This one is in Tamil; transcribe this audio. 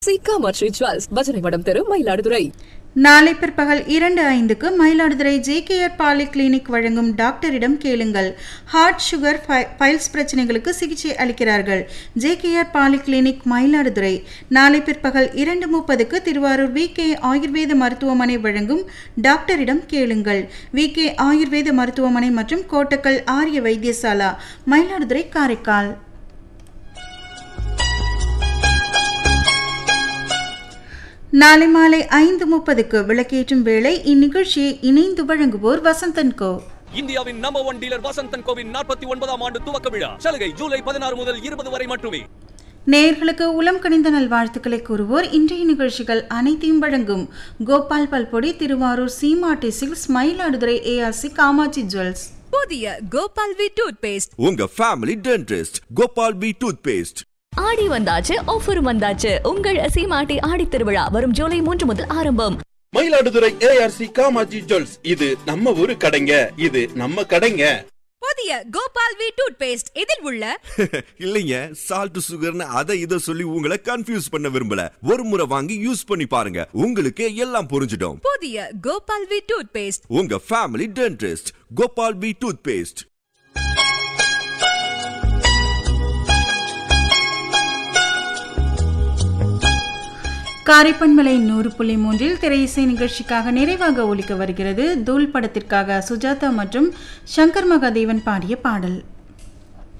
சி காமாட்சி ஜுவல்ஸ் பஜனை மடம் தெரு மயிலாடுதுறை நாளை பிற்பகல் இரண்டு ஐந்துக்கு மயிலாடுதுறை ஜேகேஆர் பாலி கிளினிக் வழங்கும் டாக்டரிடம் கேளுங்கள் ஹார்ட் சுகர் ஃபை- பைல்ஸ் பிரச்சனைகளுக்கு சிகிச்சை அளிக்கிறார்கள் ஜேகேஆர் பாலி கிளினிக் மயிலாடுதுறை நாளை பிற்பகல் இரண்டு முப்பதுக்கு திருவாரூர் வி கே ஆயுர்வேத மருத்துவமனை வழங்கும் டாக்டரிடம் கேளுங்கள் வி கே ஆயுர்வேத மருத்துவமனை மற்றும் கோட்டக்கல் ஆரிய வைத்தியசாலா மயிலாடுதுறை காரைக்கால் நாளை மாலை ஐந்து முப்பதுக்கு விளக்கேற்றும் வேளை இந்நிகழ்ச்சியை இணைந்து வழங்குவோர் வசந்தன் கோ இந்தியாவின் நம்பர் ஒன் டீலர் வசந்தன் கோவின் நாற்பத்தி ஒன்பதாம் ஆண்டு துவக்க விழா சலுகை ஜூலை பதினாறு முதல் இருபது வரை மட்டுமே நேயர்களுக்கு உளம் கணிந்த நல்வாழ்த்துக்களை கூறுவோர் இன்றைய நிகழ்ச்சிகள் அனைத்தையும் வழங்கும் கோபால் பல்பொடி Thiruvarur Seemati silks Mayiladuthurai ARC Kamatchi jewels புதிய கோபால் வி டூத் பேஸ்ட் உங்க family dentist Gopal B toothpaste Aadi வந்தாச்சு ஆஃபரும் வந்தாச்சு உங்கள் சீமாட்டி ஆடி திருவிழா வரும் ஜூலை மூன்று முதல் ஆரம்பம் மயிலாடுதுறை ஏஆர்சி காமாஜி ஜுவல்ஸ் இது நம்ம ஊரு கடைங்க இது நம்ம கடைங்க புதிய கோபால் வி டூத் பேஸ்ட் இதில் உள்ள இல்லைங்க சால்ட் சுகர்னு அதை இதை சொல்லி உங்களை கன்ஃபியூஸ் பண்ண விரும்பல ஒரு முறை வாங்கி யூஸ் பண்ணி பாருங்க உங்களுக்கு எல்லாம் புரிஞ்சிடும் புதிய கோபால் வி டூத் பேஸ்ட் உங்க family dentist Gopal B toothpaste காரைப்பண்மலை நூறு புள்ளி மூன்றில் திரையிசை நிகழ்ச்சிக்காக நிறைவாக ஒலிக்க வருகிறது தூள் படத்திற்காக சுஜாதா மற்றும் சங்கர் மகாதேவன் பாடிய பாடல்